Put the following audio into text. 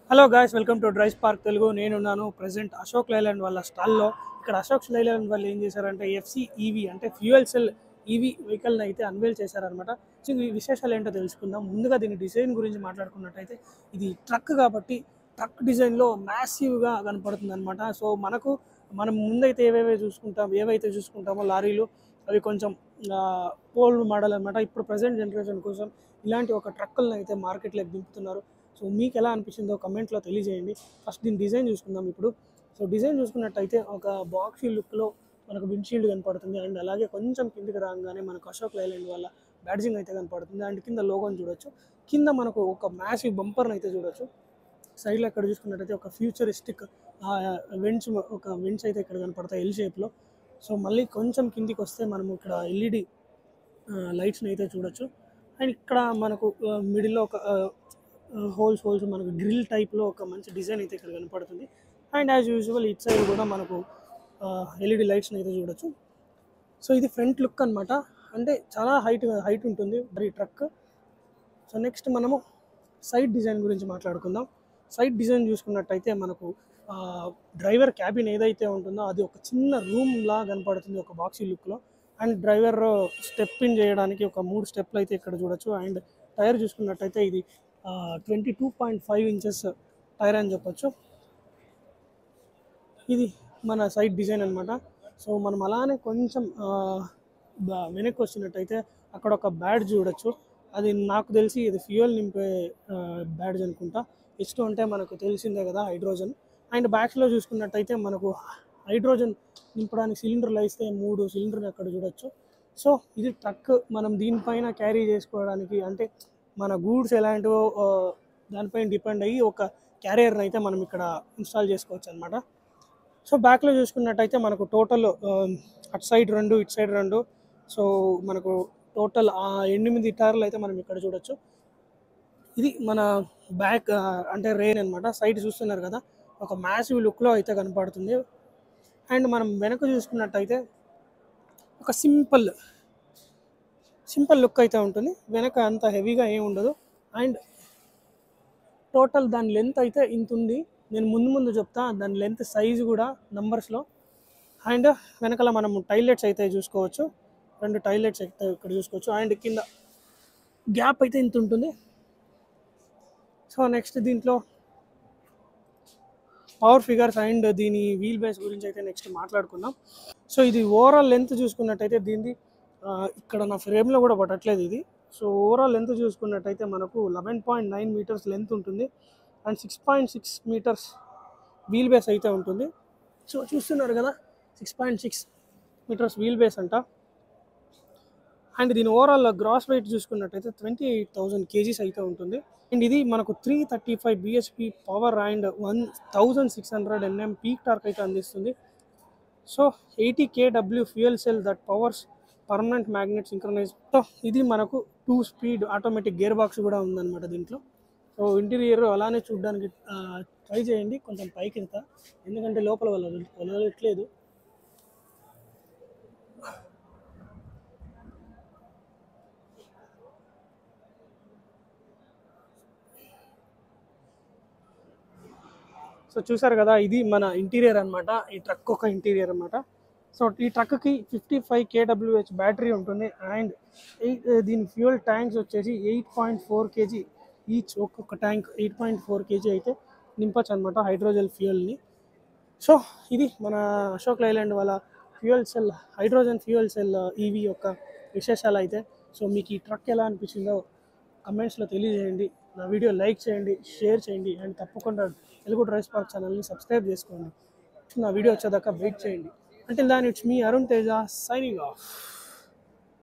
hello guys welcome to DriveSpark Telugu నేనున్నాను present Ashok Leyland వాళ్ళ స్టాల్లో ఇక్కడ అశోక్ లైలాండ్ వాళ్ళు ఏం చేశారంటే ఎఫ్సి ఈవీ అంటే ఫ్యూయల్ సెల్ ఈవీ వెహికల్ని అయితే అన్వేల్ చేశారనమాట సో ఈ విశేషాలు ఏంటో తెలుసుకుందాం ముందుగా దీని డిజైన్ గురించి మాట్లాడుకున్నట్టయితే ఇది ట్రక్ కాబట్టి ట్రక్ డిజైన్లో మ్యాసివ్గా కనపడుతుంది అనమాట సో మనకు మనం ముందైతే ఏవేవే చూసుకుంటాం ఏవైతే చూసుకుంటామో లారీలు అవి కొంచెం ఓల్డ్ మోడల్ అనమాట ఇప్పుడు ప్రజెంట్ జనరేషన్ కోసం ఇలాంటి ఒక ట్రక్కులను అయితే మార్కెట్లోకి దింపుతున్నారు సో మీకు ఎలా అనిపించిందో కమెంట్లో తెలియజేయండి ఫస్ట్ దీని డిజైన్ చూసుకుందాం ఇప్పుడు సో డిజైన్ చూసుకున్నట్టయితే ఒక బాక్సీ లుక్లో మనకు విండ్షీల్డ్ కనపడుతుంది అండ్ అలాగే కొంచెం కిందికి రాగానే మనకు అశోక్ లైలాండ్ వల్ల బ్యాడ్జింగ్ అయితే కనపడుతుంది అండ్ కింద లోగోని చూడొచ్చు కింద మనకు ఒక మ్యాసివ్ బంపర్ని అయితే చూడొచ్చు సైడ్లో ఇక్కడ చూసుకున్నట్టయితే ఒక ఫ్యూచరిస్టిక్ వెంట్స్ ఒక వెంట్స్ అయితే ఇక్కడ కనపడతాయి ఎల్ షేప్లో సో మళ్ళీ కొంచెం కిందికి వస్తే మనము ఇక్కడ ఎల్ఈడి లైట్స్ని అయితే చూడొచ్చు అండ్ ఇక్కడ మనకు మిడిల్లో ఒక హోల్స్ హోల్స్ మనకు గ్రిల్ టైప్లో ఒక మంచి డిజైన్ అయితే ఇక్కడ కనపడుతుంది and as usual it side కూడా మనకు ఎల్ఈడి లైట్స్ని అయితే చూడొచ్చు సో ఇది ఫ్రంట్ లుక్ అనమాట అంటే చాలా హైట్ హైట్ ఉంటుంది మరి ట్రక్ సో నెక్స్ట్ మనము సైడ్ డిజైన్ గురించి మాట్లాడుకుందాం సైడ్ డిజైన్ చూసుకున్నట్టయితే మనకు డ్రైవర్ క్యాబిన్ ఏదైతే ఉంటుందో అది ఒక చిన్న రూమ్ లా కనపడుతుంది ఒక బాక్సీ లుక్లో అండ్ డ్రైవర్ స్టెప్ ఇన్ చేయడానికి ఒక మూడు స్టెప్లు అయితే ఇక్కడ చూడొచ్చు అండ్ టైర్ చూసుకున్నట్టయితే ఇది twenty two point five inches tyre అని చెప్పొచ్చు ఇది మన సైడ్ డిజైన్ అనమాట సో మనం అలానే కొంచెం ఆ, బ- వెనక్కి వచ్చినట్టయితే అక్కడ ఒక బ్యాడ్ చూడొచ్చు అది నాకు తెలిసి ఇది ఫ్యూయల్ నింపే బ్యాడ్జ్ అనుకుంటా ఇష్టం అంటే మనకు తెలిసిందే కదా హైడ్రోజన్ అండ్ బ్యాక్స్లో చూసుకున్నట్టయితే మనకు హైడ్రోజన్ నింపడానికి సిలిండర్లు ఇస్తే మూడు సిలిండర్లు అక్కడ చూడొచ్చు సో ఇది ట్రక్ మనం దీనిపైన క్యారీ చేసుకోవడానికి అంటే మన గూడ్స్ ఎలాంటివో ఆ, దానిపైన డిపెండ్ అయ్యి ఒక క్యారియర్ని అయితే మనం ఇక్కడ ఇన్స్టాల్ చేసుకోవచ్చు అనమాట సో బ్యాక్లో చూసుకున్నట్టయితే మనకు టోటల్ అటు సైడ్ రెండు ఇటు సైడ్ రెండు సో మనకు టోటల్ ఆ ఎనిమిది టైర్లు అయితే మనం ఇక్కడ చూడొచ్చు ఇది మన బ్యాక్ అంటే రెయిన్ అనమాట సైడ్ చూస్తున్నారు కదా ఒక మ్యాసివ్ లుక్లో అయితే కనపడుతుంది అండ్ మనం వెనక చూసుకున్నట్టయితే ఒక సింపుల్ సింపుల్ లుక్ అయితే ఉంటుంది వెనక అంత హెవీగా ఏం ఉండదు అండ్ టోటల్ దాని లెంత్ అయితే ఇంత ఉంది నేను ముందు ముందు చెప్తా దాని లెంత్ సైజు కూడా నంబర్స్లో అండ్ వెనకాల మనం టైలెట్స్ అయితే చూసుకోవచ్చు రెండు టైలెట్స్ అయితే ఇక్కడ చూసుకోవచ్చు అండ్ కింద గ్యాప్ అయితే ఇంత ఉంటుంది సో నెక్స్ట్ దీంట్లో పవర్ ఫిగర్స్ అండ్ దీని వీల్ బేస్ గురించి అయితే నెక్స్ట్ మాట్లాడుకుందాం సో ఇది ఓవరాల్ లెంత్ చూసుకున్నట్టయితే దీనిది ఆ, ఇక్కడ నా ఫ్రేమ్లో కూడా పట్టట్లేదు ఇది సో ఓవరాల్ లెంత్ చూసుకున్నట్టయితే మనకు eleven point nine metres length ఉంటుంది and six point six metres wheel base అయితే ఉంటుంది సో చూస్తున్నారు కదా six point six metres wheel base అంట అండ్ దీని ఓవరాల్ గ్రాస్ వెయిట్ చూసుకున్నట్టయితే ట్వంటీ ఎయిట్ థౌజండ్ కేజీస్ అయితే ఉంటుంది అండ్ ఇది మనకు three thirty five BHP power and one thousand six hundred NM peak torque అయితే అందిస్తుంది సో ఎయిటీ కేడబ్ల్యూ fuel cell that powers permanent magnet synchronise so ఇది మనకు two speed automatic gear box కూడా ఉందన్నమాట దీంట్లో సో ఇంటీరియర్ అలానే చూడడానికి ట్రై చేయండి కొంచెం పైకి వెళ్తా ఎందుకంటే లోపల వాళ్ళు వదలట్లేదు సో చూసారు కదా ఇది మన ఇంటీరియర్ అన్నమాట ఈ ట్రక్ ఒక ఇంటీరియర్ అన్నమాట సో ఈ ట్రక్కి ఫిఫ్టీ ఫైవ్ కేడబ్ల్యూహెచ్ బ్యాటరీ ఉంటుంది అండ్ ఎయిట్ దీని ఫ్యూయల్ ట్యాంక్స్ వచ్చేసి eight point four KG each ఒక్కొక్క tank eight point four KG అయితే నింపచ్చు అనమాట హైడ్రోజన్ ఫ్యూయల్ని సో ఇది మన అశోక్ లైలాండ్ వాళ్ళ fuel cell hydrogen fuel cell EV యొక్క విశేషాలు అయితే సో మీకు ఈ ట్రక్ ఎలా అనిపించిందో కమెంట్స్లో తెలియజేయండి నా వీడియో లైక్ చేయండి షేర్ చేయండి అండ్ తప్పకుండా తెలుగు డ్రైస్ పార్క్ ఛానల్ని సబ్స్క్రైబ్ చేసుకోండి నా వీడియో వచ్చేదాకా వెయిట్ చేయండి అంటే దాని it's me Arun Teja signing of